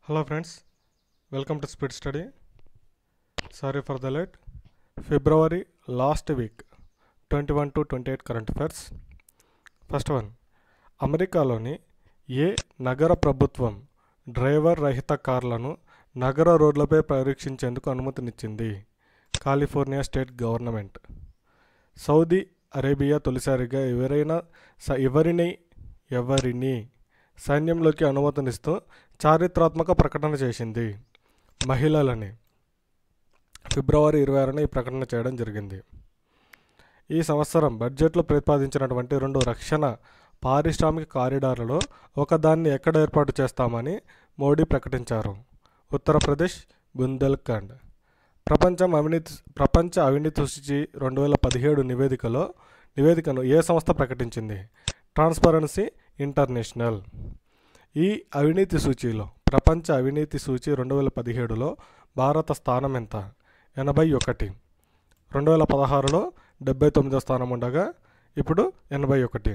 Hello friends, welcome to Speed Study. Sorry for the late. February last week, 21 to 28 current affairs. First one అమెరికాలోని ఏ నగర ప్రభుత్వం driver రహిత కార్లను నగర రోడ్లపై పరీక్షించేందుకు అనుమతినిచ్చింది California state government Saudi Arabia తొలిసారిగా ఎవరైనా స- ఎవరిని ఎవరిని సైన్యంలోకి అనుమతినిస్తూ చారిత్రాత్మక ప్రకటన చేసింది మహిళలని ఫిబ్రవరి ఇరవై ఆరున ఈ ప్రకటన చేయడం జరిగింది ఈ సంవత్సరం బడ్జెట్లో ప్రతిపాదించినటువంటి రెండు రక్షణ పారిశ్రామిక కారిడార్లలో ఒకదాన్ని ఎక్కడ ఏర్పాటు చేస్తామని మోడీ ప్రకటించారు ఉత్తరప్రదేశ్ బుందేల్ఖండ్ ప్రపంచం అవినీతి ప్రపంచ అవినీతి సూచి రెండు వేల పదిహేడు నివేదికలో నివేదికను ఏ సంస్థ ప్రకటించింది ట్రాన్స్పరెన్సీ ఇంటర్నేషనల్ ఈ అవినీతి సూచీలో ప్రపంచ అవినీతి సూచి రెండు వేల పదిహేడులో భారత స్థానం ఎంత ఎనభై ఒకటి రెండు వేల పదహారులో డెబ్బై తొమ్మిదో స్థానం ఉండగా ఇప్పుడు ఎనభై ఒకటి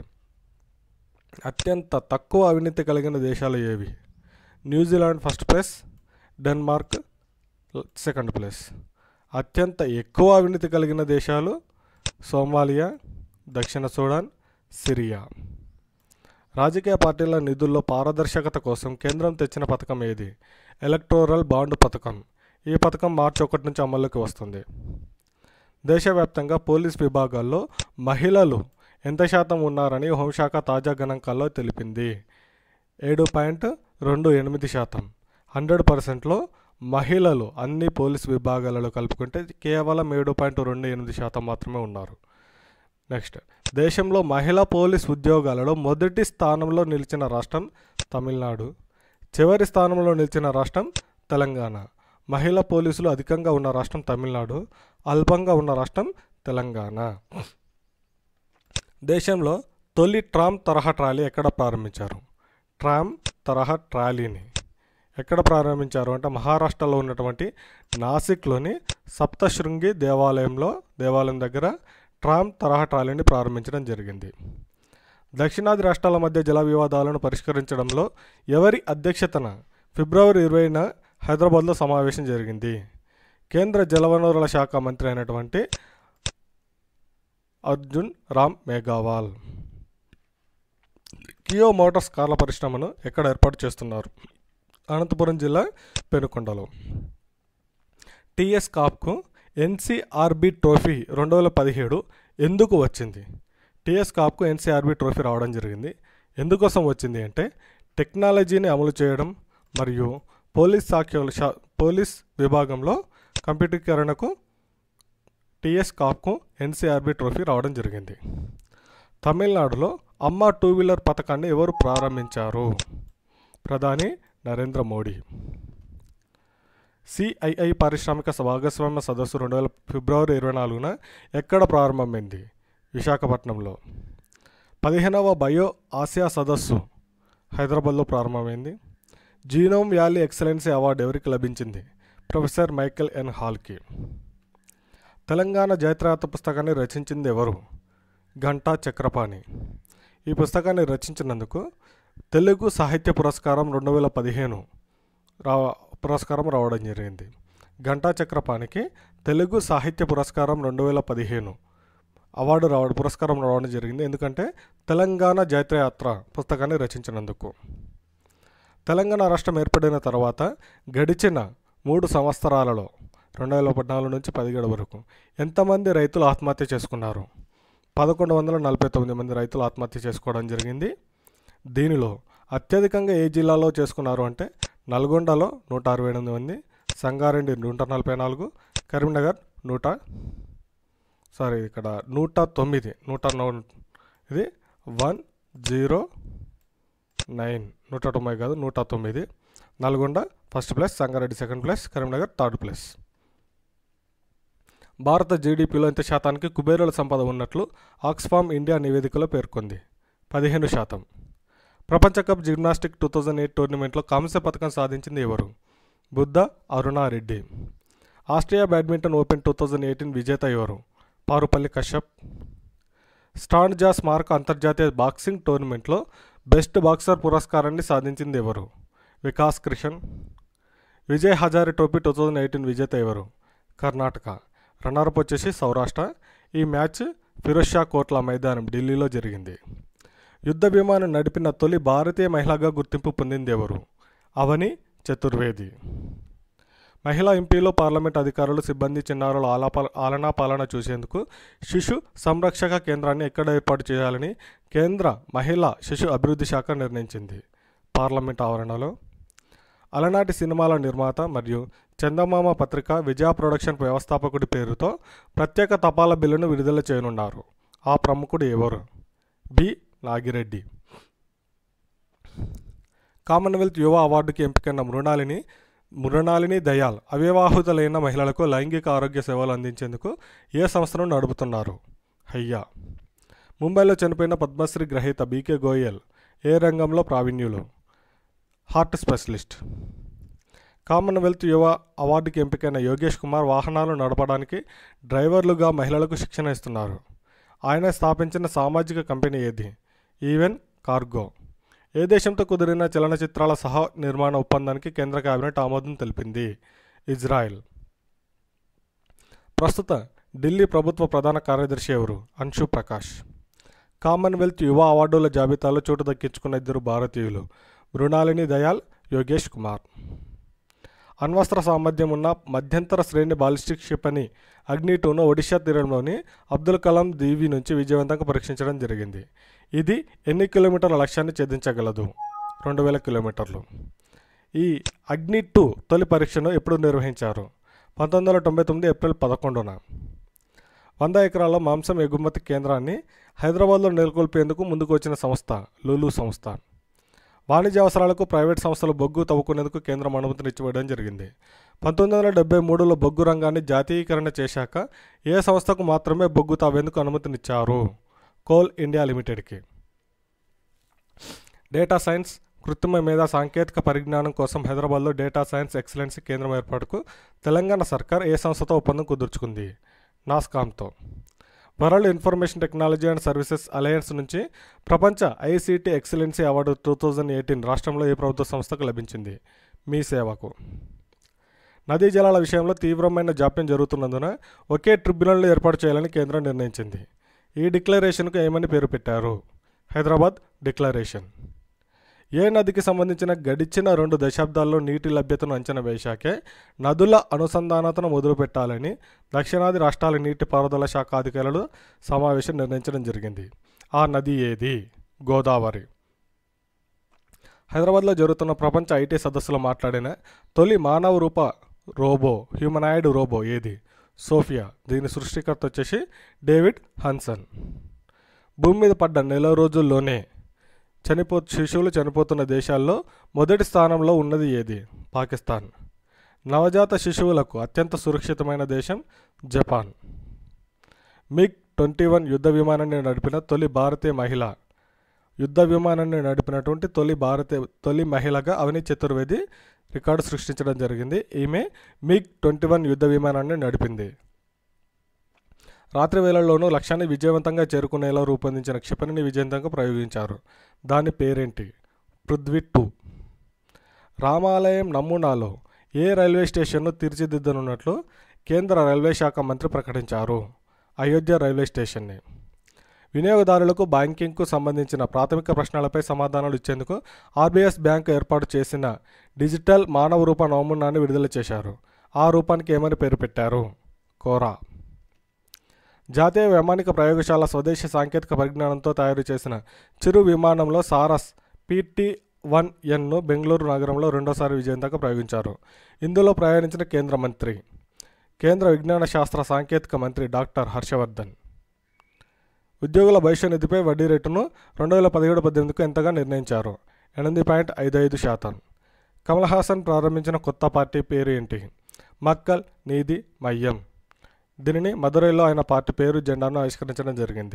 అత్యంత తక్కువ అవినీతి కలిగిన దేశాలు ఏవి New Zealand first place Denmark second place అత్యంత ఎక్కువ అవినీతి కలిగిన దేశాలు సోమాలియా దక్షిణ సూడాన్ సిరియా రాజకీయ పార్టీల నిధుల్లో పారదర్శకత కోసం కేంద్రం తెచ్చిన పథకం ఏది ఎలక్టోరల్ బాండ్ పథకం ఈ పథకం మార్చి ఒకటి నుంచి అమల్లోకి వస్తుంది దేశవ్యాప్తంగా పోలీస్ విభాగాల్లో మహిళలు ఎంత శాతం ఉన్నారని హోంశాఖ తాజా గణాంకాల్లో తెలిపింది ఏడు పాయింట్ రెండు ఎనిమిది శాతం హండ్రెడ్ పర్సెంట్లో మహిళలు అన్ని పోలీస్ విభాగాలలో కలుపుకుంటే కేవలం ఏడు పాయింట్ రెండు ఎనిమిది శాతం మాత్రమే ఉన్నారు నెక్స్ట్ దేశంలో మహిళా పోలీస్ ఉద్యోగాలలో మొదటి స్థానంలో నిలిచిన రాష్ట్రం తమిళనాడు చివరి స్థానంలో నిలిచిన రాష్ట్రం తెలంగాణ మహిళా పోలీసులు అధికంగా ఉన్న రాష్ట్రం తమిళనాడు అల్పంగా ఉన్న రాష్ట్రం తెలంగాణ దేశంలో తొలి ట్రామ్ తరహా ట్రాలీ ఎక్కడ ప్రారంభించారు ట్రామ్ తరహా ట్రాలీని ఎక్కడ ప్రారంభించారు అంటే మహారాష్ట్రలో ఉన్నటువంటి నాసిక్లోని సప్తశృంగి దేవాలయంలో దేవాలయం దగ్గర ట్రామ్ తరహా ట్రాలీని ప్రారంభించడం జరిగింది దక్షిణాది రాష్ట్రాల మధ్య జల వివాదాలను పరిష్కరించడంలో ఎవరి అధ్యక్షతన ఫిబ్రవరి ఇరవైన హైదరాబాద్లో సమావేశం జరిగింది కేంద్ర జలవనరుల శాఖ మంత్రి అయినటువంటి అర్జున్ రామ్ మేఘావాల్ కియో మోటార్స్ కార్ల పరిశ్రమను ఎక్కడ ఏర్పాటు చేస్తున్నారు అనంతపురం జిల్లా పెనుకొండలో టిఎస్ కాప్కు ఎన్సీఆర్బి ట్రోఫీ రెండు వేల పదిహేడు ఎందుకు వచ్చింది టిఎస్ కాప్కు ఎన్సీఆర్బి ట్రోఫీ రావడం జరిగింది ఎందుకోసం వచ్చింది అంటే టెక్నాలజీని అమలు చేయడం మరియు పోలీస్ శాఖ శా పోలీస్ విభాగంలో కంప్యూటరీకరణకు టిఎస్ కాప్కు ఎన్సీఆర్బి ట్రోఫీ రావడం జరిగింది తమిళనాడులో అమ్మ టూ వీలర్ పథకాన్ని ఎవరు ప్రారంభించారు ప్రధాని నరేంద్ర మోడీ సిఐఐ పారిశ్రామిక భాగస్వామ్య సదస్సు రెండు వేల ఫిబ్రవరి ఇరవై నాలుగున ఎక్కడ ప్రారంభమైంది విశాఖపట్నంలో పదిహేనవ బయో ఆసియా సదస్సు హైదరాబాద్లో ప్రారంభమైంది జీనోమ్ వ్యాలీ ఎక్సలెన్సీ అవార్డు ఎవరికి లభించింది ప్రొఫెసర్ మైకేల్ ఎన్ హాల్కి తెలంగాణ జైత్రయాత్ర పుస్తకాన్ని రచించింది ఎవరు ఘంటా చక్రపాణి ఈ పుస్తకాన్ని రచించినందుకు తెలుగు సాహిత్య పురస్కారం రెండు వేల పదిహేను రా పురస్కారం రావడం జరిగింది ఘంటా చక్రపాణికి తెలుగు సాహిత్య పురస్కారం రెండు వేల పదిహేను అవార్డు రావడం పురస్కారం రావడం జరిగింది ఎందుకంటే తెలంగాణ జైత్రయాత్ర పుస్తకాన్ని రచించినందుకు తెలంగాణ రాష్ట్రం ఏర్పడిన తర్వాత గడిచిన మూడు సంవత్సరాలలో రెండు వేల పద్నాలుగు నుంచి పదిహేడు వరకు ఎంతమంది రైతులు ఆత్మహత్య చేసుకున్నారు పదకొండు వందల నలభై తొమ్మిది మంది రైతులు ఆత్మహత్య చేసుకోవడం జరిగింది దీనిలో అత్యధికంగా ఏ జిల్లాలో చేసుకున్నారు అంటే నల్గొండలో నూట అరవై ఎనిమిది మంది సంగారెడ్డి నూట నలభై నాలుగు కరీంనగర్ నూట సారీ ఇక్కడ నూట తొమ్మిది నూట నో ఇది వన్ జీరో నైన్ నూట తొంభై కాదు నూట తొమ్మిది Nalgonda first place Sangareddy second place Karimnagar third place భారత జీడిపిలో ఎంత శాతానికి కుబేరుల సంపద ఉన్నట్లు ఆక్స్ఫామ్ ఇండియా నివేదికలో పేర్కొంది పదిహేను శాతం ప్రపంచ cup gymnastic two thousand eight టోర్నమెంట్లో కాంస్య పథకం సాధించింది ఎవరు Budda Aruna Reddy Austria badminton open two thousand eighteen విజేత ఎవరు పారుపల్లి కశ్యప్ స్టాండ్జా స్మారక అంతర్జాతీయ బాక్సింగ్ టోర్నమెంట్లో బెస్ట్ బాక్సర్ పురస్కారాన్ని సాధించింది ఎవరు Vikas Krishan Vijay Hazare trophy two thousand eighteen విజేత ఎవరు కర్ణాటక రన్నర్అప్ వచ్చేసి సౌరాష్ట్ర ఈ మ్యాచ్ ఫిరోజ్ షా కోట్లా మైదానం ఢిల్లీలో జరిగింది యుద్ధ విమానం నడిపిన తొలి భారతీయ మహిళగా గుర్తింపు పొందింది ఎవరు అవని చతుర్వేది మహిళా ఎంపీలో పార్లమెంట్ అధికారులు సిబ్బంది చిన్నారుల ఆలాప ఆలనా పాలన చూసేందుకు శిశు సంరక్షక కేంద్రాన్ని ఎక్కడ ఏర్పాటు చేయాలని కేంద్ర మహిళా శిశు అభివృద్ధి శాఖ నిర్ణయించింది పార్లమెంట్ ఆవరణలో అలనాటి సినిమాల నిర్మాత మరియు చందమామ పత్రిక విజయ ప్రొడక్షన్ వ్యవస్థాపకుడి పేరుతో ప్రత్యేక తపాలా బిల్లును విడుదల చేయనున్నారు ఆ ప్రముఖుడు ఎవరు బి నాగిరెడ్డి కామన్వెల్త్ యువ అవార్డుకి ఎంపికైన మృణాలిని మృణాలిని దయాల్ అవివాహితులైన మహిళలకు లైంగిక ఆరోగ్య సేవలు అందించేందుకు ఏ సంస్థను నడుపుతున్నారు హయ్యా ముంబైలో చనిపోయిన పద్మశ్రీ గ్రహీత బీకే గోయల్ ఏ రంగంలో ప్రావీణ్యులు హార్ట్ స్పెషలిస్ట్ కామన్వెల్త్ యువ అవార్డుకి ఎంపికైన యోగేష్ కుమార్ వాహనాలు నడపడానికి డ్రైవర్లుగా మహిళలకు శిక్షణ ఇస్తున్నారు ఆయన స్థాపించిన సామాజిక కంపెనీ ఏది ఈవెన్ కార్గో ఏ దేశంతో కుదిరిన చలనచిత్రాల సహ నిర్మాణ ఒప్పందానికి కేంద్ర కేబినెట్ ఆమోదం తెలిపింది ఇజ్రాయెల్ ప్రస్తుత ఢిల్లీ ప్రభుత్వ ప్రధాన కార్యదర్శి ఎవరు అన్షు ప్రకాష్ కామన్వెల్త్ యువ అవార్డుల జాబితాలో చోటు దక్కించుకున్న ఇద్దరు భారతీయులు మృణాలిని దయాల్ యోగేష్ కుమార్ అణ్వస్త్ర సామర్థ్యం ఉన్న మధ్యంతర శ్రేణి బాలిస్టిక్ క్షిపణి అగ్ని టూను ఒడిషా తీరంలోని అబ్దుల్ కలాం దీవి నుంచి విజయవంతంగా పరీక్షించడం జరిగింది ఇది ఎన్ని కిలోమీటర్ల లక్ష్యాన్ని ఛేదించగలదు రెండు వేల కిలోమీటర్లు ఈ అగ్ని టూ తొలి పరీక్షను ఎప్పుడు నిర్వహించారు పంతొమ్మిది వందల తొంభై తొమ్మిది ఏప్రిల్ పదకొండున వంద ఎకరాల మాంసం ఎగుమతి కేంద్రాన్ని హైదరాబాద్లో నెలకొల్పేందుకు ముందుకు వచ్చిన సంస్థ లూలు సంస్థ వాణిజ్య అవసరాలకు ప్రైవేట్ సంస్థలు బొగ్గు తవ్వుకునేందుకు కేంద్రం అనుమతినిచ్చివేయడం జరిగింది పంతొమ్మిది వందల డెబ్బై మూడులో బొగ్గు రంగాన్ని జాతీయకరణ చేశాక ఏ సంస్థకు మాత్రమే బొగ్గు తవ్వేందుకు అనుమతినిచ్చారు కోల్ ఇండియా లిమిటెడ్కి డేటా సైన్స్ కృత్రిమ మేధా సాంకేతిక పరిజ్ఞానం కోసం హైదరాబాద్లో డేటా సైన్స్ ఎక్సలెన్సీ కేంద్రం ఏర్పాటుకు తెలంగాణ సర్కార్ ఏ సంస్థతో ఒప్పందం కుదుర్చుకుంది నాస్కామ్తో world information technology and services alliance నుంచి ప్రపంచ ICT excellency award two thousand eighteen రాష్ట్రంలో ఏ ప్రభుత్వ సంస్థకు లభించింది మీ సేవకు నదీ జలాల విషయంలో తీవ్రమైన జాప్యం జరుగుతున్నందున ఒకే ట్రిబ్యునల్ను ఏర్పాటు చేయాలని కేంద్రం నిర్ణయించింది ఈ డిక్లరేషన్కు ఏమని పేరు పెట్టారు హైదరాబాద్ డిక్లరేషన్ ఏ నదికి సంబంధించిన గడిచిన రెండు దశాబ్దాల్లో నీటి లభ్యతను అంచనా వేశాకే నదుల అనుసంధానతను మొదలుపెట్టాలని దక్షిణాది రాష్ట్రాల నీటిపారుదల శాఖ అధికారులు సమావేశం నిర్ణయించడం జరిగింది ఆ నది ఏది గోదావరి హైదరాబాద్లో జరుగుతున్న ప్రపంచ ఐటీ సదస్సులో మాట్లాడిన తొలి మానవ రూప రోబో హ్యూమనాయిడ్ రోబో ఏది సోఫియా దీని సృష్టికర్త వచ్చేసి డేవిడ్ హన్సన్ భూమి మీద పడ్డ నెల రోజుల్లోనే చనిపో శిశువులు చనిపోతున్న దేశాల్లో మొదటి స్థానంలో ఉన్నది ఏది పాకిస్తాన్ నవజాత శిశువులకు అత్యంత సురక్షితమైన దేశం జపాన్ మిగ్ ట్వంటీ వన్ యుద్ధ విమానాన్ని నడిపిన తొలి భారతీయ మహిళ యుద్ధ విమానాన్ని నడిపినటువంటి తొలి భారతీయ తొలి మహిళగా అవని చతుర్వేది రికార్డు సృష్టించడం జరిగింది ఈమె మిగ్ ట్వంటీ వన్ యుద్ధ విమానాన్ని నడిపింది రాత్రి వేళల్లోనూ లక్ష్యాన్ని విజయవంతంగా చేరుకునేలా రూపొందించిన క్షిపణిని విజయవంతంగా ప్రయోగించారు దాని పేరేంటి పృథ్వీ టూ రామాలయం నమూనాలో ఏ రైల్వే స్టేషన్ను తీర్చిదిద్దనున్నట్లు కేంద్ర రైల్వే శాఖ మంత్రి ప్రకటించారు అయోధ్య రైల్వే స్టేషన్ని వినియోగదారులకు బ్యాంకింగ్కు సంబంధించిన ప్రాథమిక ప్రశ్నలపై సమాధానాలు ఇచ్చేందుకు ఆర్బీఎస్ బ్యాంక్ ఏర్పాటు చేసిన డిజిటల్ మానవ రూప నమూనాన్ని విడుదల చేశారు ఆ రూపానికి ఏమని పేరు పెట్టారు కోరా జాతీయ వైమానిక ప్రయోగశాల స్వదేశీ సాంకేతిక పరిజ్ఞానంతో తయారు చేసిన చిరు విమానంలో సారస్ పిటి వన్ ఎన్ను బెంగళూరు నగరంలో రెండోసారి విజయంతంగా ప్రయోగించారు ఇందులో ప్రయాణించిన కేంద్ర మంత్రి కేంద్ర విజ్ఞాన శాస్త్ర సాంకేతిక మంత్రి డాక్టర్ హర్షవర్ధన్ ఉద్యోగుల భవిష్య నిధిపై వడ్డీ రేటును రెండు వేల పదిహేడు పద్దెనిమిదికు ఎంతగా నిర్ణయించారు ఎనిమిది పాయింట్ ఐదు ఐదు శాతం కమల్ హాసన్ ప్రారంభించిన కొత్త పార్టీ పేరు ఏంటి మక్కల్ నీది మయ్యం దీనిని మదురైలో ఆయన పార్టీ పేరు జెండాను ఆవిష్కరించడం జరిగింది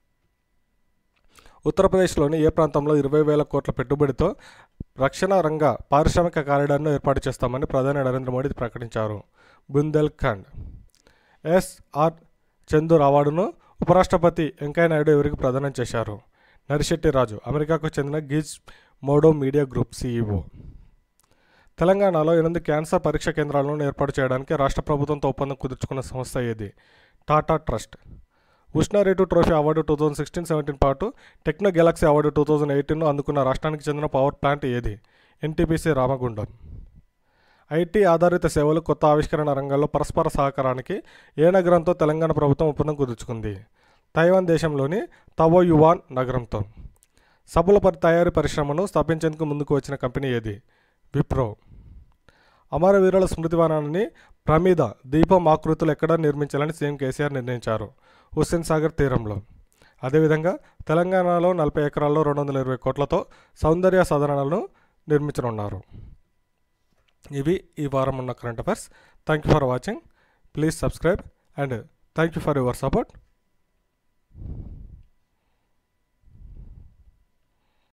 ఉత్తరప్రదేశ్లోని ఏ ప్రాంతంలో ఇరవై వేల కోట్ల పెట్టుబడితో రక్షణ రంగ పారిశ్రామిక కారిడార్ను ఏర్పాటు చేస్తామని ప్రధాని నరేంద్ర మోడీ ప్రకటించారు బుందేల్ఖండ్ ఎస్ఆర్ చందూర్ అవార్డును ఉపరాష్ట్రపతి వెంకయ్యనాయుడు ఎవరికి ప్రదానం చేశారు నరిశెట్టి రాజు అమెరికాకు చెందిన Gizmodo media group CEO తెలంగాణలో ఎనిమిది క్యాన్సర్ పరీక్ష కేంద్రాలను ఏర్పాటు చేయడానికి రాష్ట్ర ప్రభుత్వంతో ఒప్పందం కుదుర్చుకున్న సంస్థ ఏది టాటా ట్రస్ట్ ఉష్ణారేటు trophy award two thousand sixteen seventeen పాటు techno galaxy award two thousand ఎయిటీన్ను అందుకున్న రాష్ట్రానికి చెందిన పవర్ ప్లాంట్ ఏది ఎన్టీపీసీ రామగుండం ఐటీ ఆధారిత సేవలు కొత్త ఆవిష్కరణ రంగాల్లో పరస్పర సహకారానికి ఏ నగరంతో తెలంగాణ ప్రభుత్వం ఒప్పందం కుదుర్చుకుంది తైవాన్ దేశంలోని తవో యువాన్ నగరంతో సబ్బుల పరి తయారీ పరిశ్రమను స్థాపించేందుకు ముందుకు వచ్చిన కంపెనీ ఏది విప్రో అమరవీరుల స్మృతివనాన్ని ప్రమీద దీపం ఆకృతులు ఎక్కడ నిర్మించాలని సీఎం కేసీఆర్ నిర్ణయించారు హుస్సేన్ సాగర్ తీరంలో అదేవిధంగా తెలంగాణలో నలభై ఎకరాల్లో రెండు వందల ఇరవై కోట్లతో సౌందర్య సాధనాలను నిర్మించనున్నారు ఇవి ఈ వారం ఉన్న current affairs thank you for watching please subscribe and thank you for your support